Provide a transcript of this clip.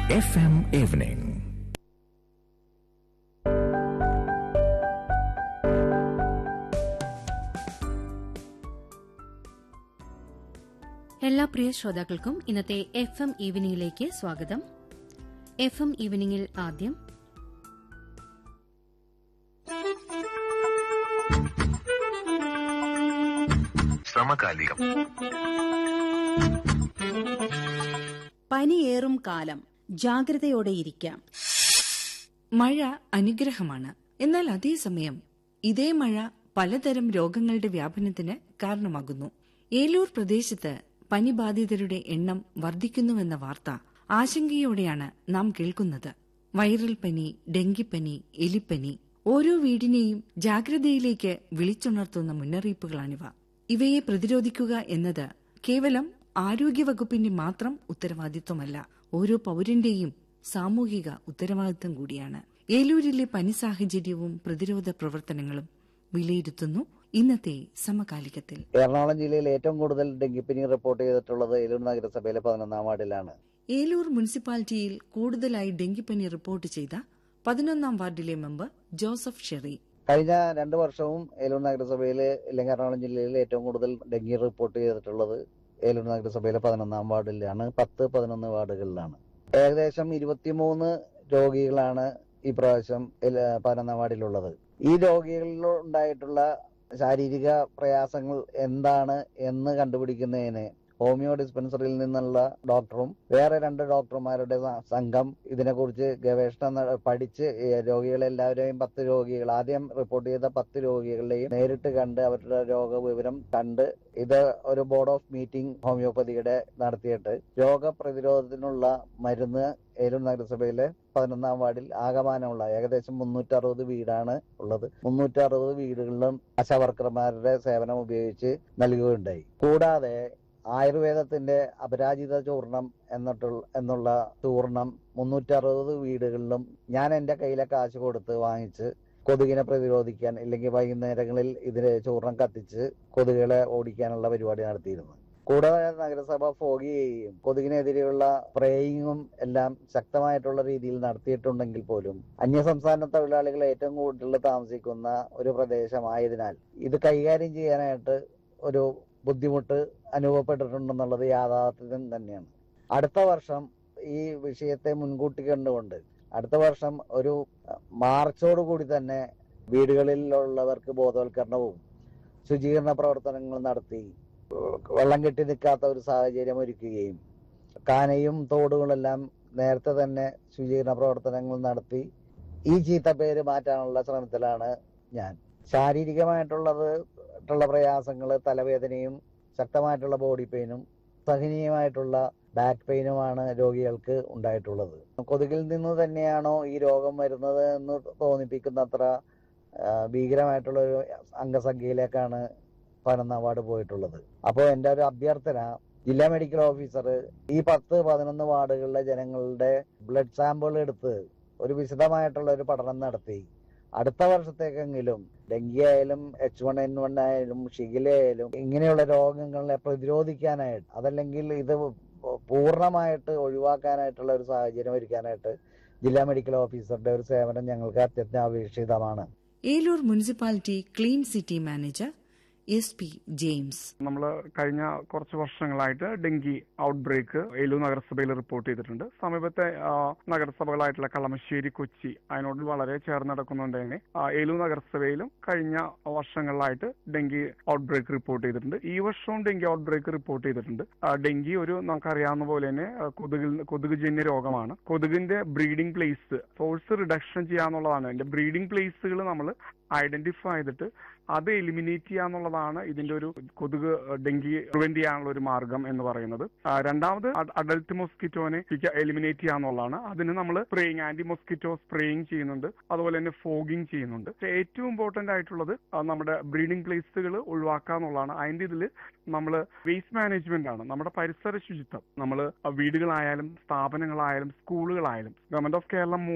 FM Evening. എല്ലാ പ്രിയ ശ്രോതാക്കൾക്കും ഇന്നത്തെ എഫ് എം ഈവനിംഗിലേക്ക് സ്വാഗതം എഫ് എം ഈവനിംഗിൽ ആദ്യം സമകാലികം പനിയേറും കാലം ജാഗ്രതയോടെയിരിക്കാം മഴ അനുഗ്രഹമാണ് എന്നാൽ അതേസമയം ഇതേ മഴ പലതരം രോഗങ്ങളുടെ വ്യാപനത്തിന് കാരണമാകുന്നു ഏലൂർ പ്രദേശത്ത് പനിബാധിതരുടെ എണ്ണം വർദ്ധിക്കുന്നുവെന്ന വാർത്ത ആശങ്കയോടെയാണ് നാം കേൾക്കുന്നത് വൈറൽ പനി ഡെങ്കിപ്പനി എലിപ്പനി ഓരോ വീടിനെയും ജാഗ്രതയിലേക്ക് വിളിച്ചുണർത്തുന്ന മുന്നറിയിപ്പുകളാണിവ ഇവയെ പ്രതിരോധിക്കുക എന്നത് കേവലം ആരോഗ്യവകുപ്പിന്റെ മാത്രം ഉത്തരവാദിത്വമല്ല ഓരോ പൌരന്റെയും സാമൂഹിക ഉത്തരവാദിത്തം കൂടിയാണ് ഏലൂരിലെ പനി സാഹചര്യവും പ്രതിരോധ പ്രവർത്തനങ്ങളും വിലയിരുത്തുന്നു ഇന്നത്തെ സമകാലികത്തിൽ എറണാകുളം ജില്ലയിൽ ഏറ്റവും കൂടുതൽ ഡെങ്കിപ്പനി റിപ്പോർട്ട് ചെയ്തിട്ടുള്ളത് ഏലൂർ നഗരസഭയിലെ പതിനൊന്നാം വാർഡിലാണ് ഏലൂർ മുനിസിപ്പാലിറ്റിയിൽ കൂടുതലായി ഡെങ്കിപ്പനി റിപ്പോർട്ട് ചെയ്ത പതിനൊന്നാം വാർഡിലെ മെമ്പർ ജോസഫ് ഷെറി കഴിഞ്ഞ രണ്ട് വർഷവും ഏലൂർ നഗരസഭയിൽ അല്ലെങ്കിൽ എറണാകുളം ജില്ലയിൽ ഏറ്റവും കൂടുതൽ ഡെങ്കി റിപ്പോർട്ട് ചെയ്തിട്ടുള്ളത് ഏലൂർ നഗരസഭയിലെ പതിനൊന്നാം വാർഡിലാണ് പത്ത് പതിനൊന്ന് വാർഡുകളിലാണ് ഏകദേശം ഇരുപത്തിമൂന്ന് രോഗികളാണ് ഈ പ്രാവശ്യം ഏല- പതിനൊന്നാം വാർഡിലുള്ളത് ഈ രോഗികളിൽ ഉണ്ടായിട്ടുള്ള ശാരീരിക പ്രയാസങ്ങൾ എന്താണ് എന്ന് കണ്ടുപിടിക്കുന്നതിന് ഹോമിയോ ഡിസ്പെൻസറിയിൽ നിന്നുള്ള ഡോക്ടറും വേറെ രണ്ട് ഡോക്ടർമാരുടെ സ- സംഘം ഇതിനെക്കുറിച്ച് ഗവേഷണം നട- പഠിച്ച് ഈ രോഗികളെല്ലാവരെയും പത്ത് രോഗികൾ ആദ്യം റിപ്പോർട്ട് ചെയ്ത പത്ത് രോഗികളെയും നേരിട്ട് കണ്ട് അവരുടെ രോഗവിവരം കണ്ട് ഇത് ഒരു ബോർഡ് ഓഫ് മീറ്റിംഗ് ഹോമിയോപ്പതിയുടെ നടത്തിയിട്ട് രോഗപ്രതിരോധത്തിനുള്ള മരുന്ന് ഏലൂർ നഗരസഭയിലെ പതിനൊന്നാം വാർഡിൽ ആകമാനമുള്ള ഏകദേശം മുന്നൂറ്ററുപത് വീടാണ് ഉള്ളത് മുന്നൂറ്ററുപത് വീടുകളിലും ആശാവർക്കർമാരുടെ സേവനം ഉപയോഗിച്ച് നൽകുകയുണ്ടായി കൂടാതെ ആയുർവേദത്തിന്റെ അപരാജിത ചൂർണം എന്നിട്ടുള്ള എന്നുള്ള ചൂർണം മുന്നൂറ്ററുപത് വീടുകളിലും ഞാൻ എന്റെ കയ്യിലെ കാശ് കൊടുത്ത് വാങ്ങിച്ച് കൊതുകിനെ പ്രതിരോധിക്കാൻ ഇല്ലെങ്കിൽ വൈകുന്നേരങ്ങളിൽ ഇതിന് ചൂർണം കത്തിച്ച് കൊതുകുകളെ ഓടിക്കാനുള്ള പരിപാടി നടത്തിയിരുന്നു കൂടാതെ നഗരസഭ ഫോഗ് ചെയ്യുകയും കൊതുകിനെതിരെയുള്ള സ്പ്രേയിങ്ങും എല്ലാം ശക്തമായിട്ടുള്ള രീതിയിൽ നടത്തിയിട്ടുണ്ടെങ്കിൽ പോലും അന്യസംസ്ഥാന തൊഴിലാളികൾ ഏറ്റവും കൂടുതൽ താമസിക്കുന്ന ഒരു പ്രദേശമായതിനാൽ ഇത് കൈകാര്യം ചെയ്യാനായിട്ട് ഒരു ബുദ്ധിമുട്ട് അനുഭവപ്പെട്ടിട്ടുണ്ടെന്നുള്ളത് യാഥാർത്ഥ്യം തന്നെയാണ് അടുത്ത വർഷം ഈ വിഷയത്തെ മുൻകൂട്ടി കണ്ടുകൊണ്ട് അടുത്ത വർഷം ഒരു മാർച്ചോട് കൂടി തന്നെ വീടുകളിലുള്ളവർക്ക് ബോധവൽക്കരണവും ശുചീകരണ പ്രവർത്തനങ്ങളും നടത്തി വെള്ളം കെട്ടി നിൽക്കാത്ത ഒരു സാഹചര്യം ഒരുക്കുകയും കാനയും തോടുകളെല്ലാം നേരത്തെ തന്നെ ശുചീകരണ പ്രവർത്തനങ്ങൾ നടത്തി ഈ ചീത്തപ്പേര് മാറ്റാനുള്ള ശ്രമത്തിലാണ് ഞാൻ ശാരീരികമായിട്ടുള്ളത് ആയിട്ടുള്ള പ്രയാസങ്ങൾ തലവേദനയും ശക്തമായിട്ടുള്ള ബോഡി പെയിനും സഹനീയമായിട്ടുള്ള ബാക്ക് പെയിനുമാണ് രോഗികൾക്ക് ഉണ്ടായിട്ടുള്ളത് കൊതുകിൽ നിന്ന് തന്നെയാണോ ഈ രോഗം വരുന്നത് എന്ന് തോന്നിപ്പിക്കുന്നത്ര ആ, ഭീകരമായിട്ടുള്ള ഒരു അംഗസംഖ്യയിലേക്കാണ് പതിനൊന്നാം വാർഡ് പോയിട്ടുള്ളത് അപ്പോൾ എൻ്റെ ഒരു അഭ്യർത്ഥന ജില്ലാ മെഡിക്കൽ ഓഫീസർ ഈ പത്ത് പതിനൊന്ന് വാർഡുകളിലെ ജനങ്ങളുടെ ബ്ലഡ് സാമ്പിൾ എടുത്ത് ഒരു വിശദമായിട്ടുള്ള ഒരു പഠനം നടത്തി അടുത്ത വർഷത്തേക്കെങ്കിലും ഡെങ്കി ആയാലും എച്ച് വൺ എൻ വൺ ആയാലും ഷിഗില ആയാലും ഇങ്ങനെയുള്ള രോഗങ്ങളെ പ്രതിരോധിക്കാനായിട്ട് അതല്ലെങ്കിൽ ഇത് പൂർണ്ണമായിട്ട് ഒഴിവാക്കാനായിട്ടുള്ള ഒരു സാഹചര്യം ഒരുക്കാനായിട്ട് ജില്ലാ മെഡിക്കൽ ഓഫീസറുടെ ഒരു സേവനം ഞങ്ങൾക്ക് അത്യന്താപേക്ഷിതമാണ് Eloor municipality clean city manager S P James നമ്മൾ കഴിഞ്ഞ കുറച്ച് വർഷങ്ങളായിട്ട് ഡെങ്കി ഔട്ട് ബ്രേക്ക് ഏലൂർ നഗരസഭയിൽ റിപ്പോർട്ട് ചെയ്തിട്ടുണ്ട് സമീപത്തെ ആ, നഗരസഭകളായിട്ടുള്ള കളമശ്ശേരി കൊച്ചി അതിനോട് വളരെ ചേർന്ന് നടക്കുന്നുണ്ട് തന്നെ ആ, ഏലൂർ നഗരസഭയിലും കഴിഞ്ഞ വർഷങ്ങളിലായിട്ട് ഡെങ്കി ഔട്ട് ബ്രേക്ക് റിപ്പോർട്ട് ചെയ്തിട്ടുണ്ട് ഈ വർഷവും ഡെങ്കി ഔട്ട് ബ്രേക്ക് റിപ്പോർട്ട് ചെയ്തിട്ടുണ്ട് ആ, ഡെങ്കി ഒരു നമുക്കറിയാവുന്ന പോലെ തന്നെ ആ, കൊതുകിൽ കൊതുകുജന്യ രോഗമാണ് കൊതുകിന്റെ ബ്രീഡിംഗ് പ്ലേസ് സോഴ്സ് റിഡക്ഷൻ ചെയ്യാന്നുള്ളതാണ് അതിന്റെ ബ്രീഡിംഗ് പ്ലേസുകൾ നമ്മൾ ഐഡന്റിഫൈ ചെയ്തിട്ട് അത് എലിമിനേറ്റ് ചെയ്യാന്നുള്ളതാണ് ഇതിന്റെ ഒരു കൊതുക് ഡെങ്കി പ്രിവെന്റ് ചെയ്യാനുള്ള ഒരു മാർഗം എന്ന് പറയുന്നത് ആ, രണ്ടാമത് അഡൽട്ട് മൊസ്കിറ്റോനെ എലിമിനേറ്റ് ചെയ്യാന്നുള്ളതാണ് അതിന് നമ്മൾ സ്പ്രേയിങ് ആന്റി മൊസ്കിറ്റോ സ്പ്രേയിങ് ചെയ്യുന്നുണ്ട് അതുപോലെ തന്നെ ഫോഗിങ് ചെയ്യുന്നുണ്ട് പക്ഷേ ഏറ്റവും ഇമ്പോർട്ടന്റ് ആയിട്ടുള്ളത് ആ, നമ്മുടെ ബ്രീഡിംഗ് പ്ലേസുകൾ ഒഴിവാക്കുക എന്നുള്ളതാണ് അതിന്റെ ഇതിൽ നമ്മൾ വേസ്റ്റ് മാനേജ്മെന്റ് ആണ് നമ്മുടെ പരിസര ശുചിത്വം നമ്മൾ വീടുകളായാലും സ്ഥാപനങ്ങളായാലും സ്കൂളുകളായാലും ഗവൺമെന്റ് ഓഫ് കേരളം